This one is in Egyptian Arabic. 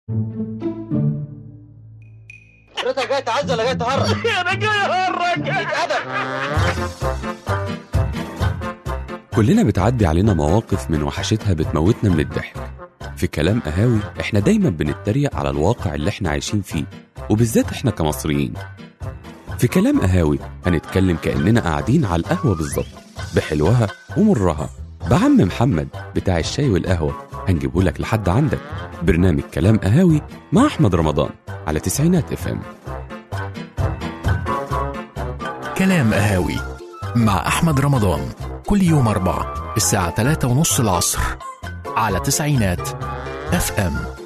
حضرتك جاي تعز ولا جاي تهرج؟ انا جاي اهرج ادب كلنا بتعدي علينا مواقف من وحشتها بتموتنا من الضحك في كلام قهاوي احنا دايما بنتريق على الواقع اللي احنا عايشين فيه وبالذات احنا كمصريين في كلام قهاوي هنتكلم كأننا قاعدين على القهوة بالظبط بحلوها ومرها بعم محمد بتاع الشاي والقهوة هنجيبه لك لحد عندك برنامج كلام قهاوي مع أحمد رمضان على تسعينات اف ام كلام قهاوي مع أحمد رمضان كل يوم أربعة الساعة 3 ونص العصر على تسعينات اف ام